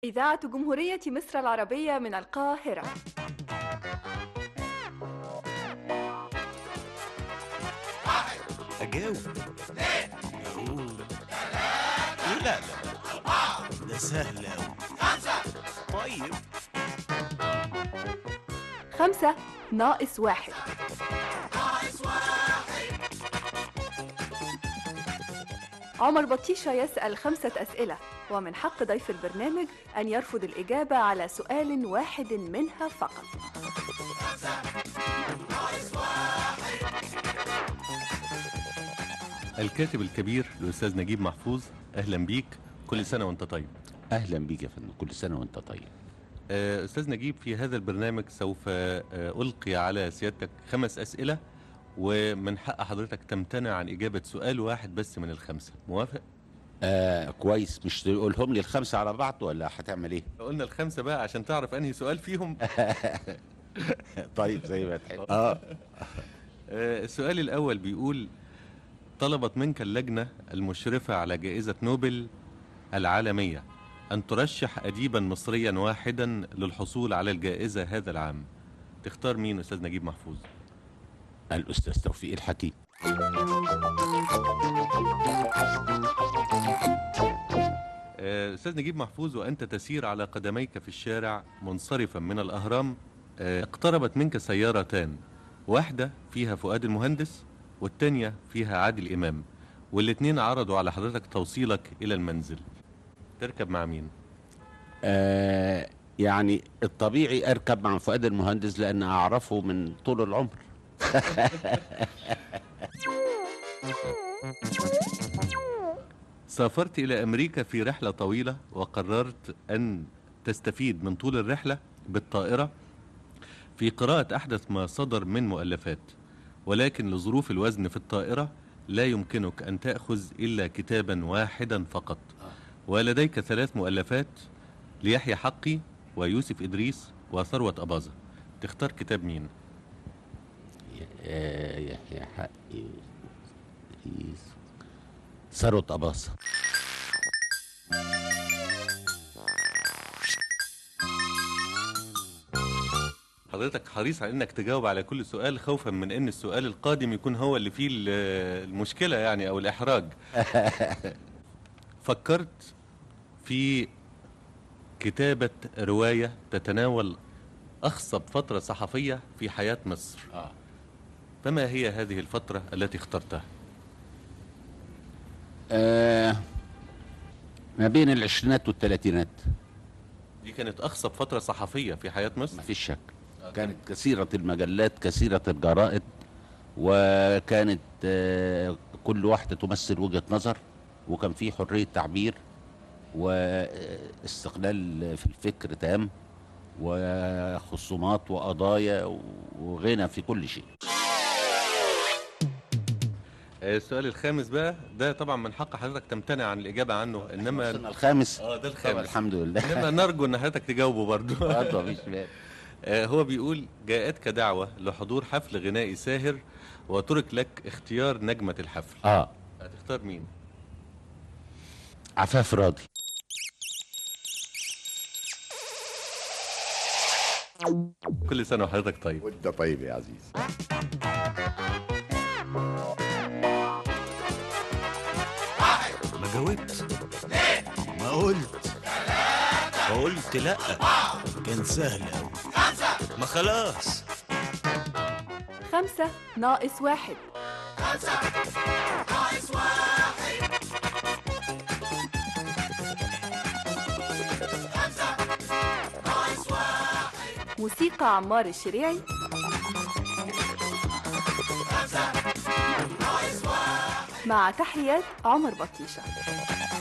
إذاعة جمهورية مصر العربية من القاهرة أجاوب أقول لا لا لا ده سهل أوي طيب خمسة ناقص واحد عمر بطيشة يسأل خمسة أسئلة ومن حق ضيف البرنامج أن يرفض الإجابة على سؤال واحد منها فقط الكاتب الكبير الأستاذ نجيب محفوظ أهلا بيك كل سنة وأنت طيب اهلا بيك يا فندم كل سنه وانت طيب آه، أستاذ نجيب في هذا البرنامج سوف آه، ألقي على سيادتك خمس أسئلة ومن حق حضرتك تمتنع عن إجابة سؤال واحد بس من الخمسة موافق؟ آه كويس مش تقولهم لي الخمسه على بعض ولا هتعمل ايه قلنا الخمسة بقى عشان تعرف أنهي سؤال فيهم طيب زي ما تحب اه آه، السؤال الأول بيقول طلبت منك اللجنة المشرفة على جائزة نوبل العالمية أن ترشح أديبا مصريا واحدا للحصول على الجائزة هذا العام تختار مين أستاذ نجيب محفوظ؟ الاستاذ توفيق الحكيم آه، أستاذ نجيب محفوظ وأنت تسير على قدميك في الشارع منصرفا من الأهرام آه، اقتربت منك سيارتان واحدة فيها فؤاد المهندس والتانية فيها عادل إمام والاتنين عرضوا على حضرتك توصيلك إلى المنزل تركب مع مين؟ آه يعني الطبيعي اركب مع فؤاد المهندس لان اعرفه من طول العمر سافرت إلى أمريكا في رحلة طويلة وقررت أن تستفيد من طول الرحلة بالطائرة في قراءة أحدث ما صدر من مؤلفات ولكن لظروف الوزن في الطائرة لا يمكنك أن تأخذ إلا كتابا واحدا فقط ولديك ثلاث مؤلفات ليحيى حقي ويوسف إدريس وثروة أباظة تختار كتاب مين؟ آه يحيى حقي إدريس. ثروة أباظة حضرتك حريص على انك تجاوب على كل سؤال خوفا من ان السؤال القادم يكون هو اللي فيه ال- المشكلة يعني او الاحراج فكرت في كتابة رواية تتناول اخصب فترة صحفية في حياة مصر آه. فما هي هذه الفترة التي اخترتها آه ما بين العشرينات والثلاثينات دي كانت اخصب فترة صحفية في حياة مصر ما فيش شك كانت كثيرة المجلات كثيرة الجرائد وكانت آه، كل واحدة تمثل وجهة نظر وكان في حرية تعبير واستقلال في الفكر تام وخصومات وقضايا وغنى في كل شيء آه، السؤال الخامس بقى ده طبعا من حق حضرتك تمتنع عن الاجابة عنه انما وصلنا الخامس اه ده طب الخامس الحمد لله انما نرجو ان حضرتك تجاوبه برضو برضه مفيش مانع. آه، هو بيقول جاءتك دعوة لحضور حفل غنائي ساهر وترك لك اختيار نجمة الحفل اه هتختار مين؟ عفاف راضي كل سنة وحضرتك طيب وانت طيب يا عزيز ما جاوبت ما قلت قلت لا كان سهل أوي ما خلاص خمسة ناقص واحد موسيقى عمار الشريعي مع تحيات عمر بطيشة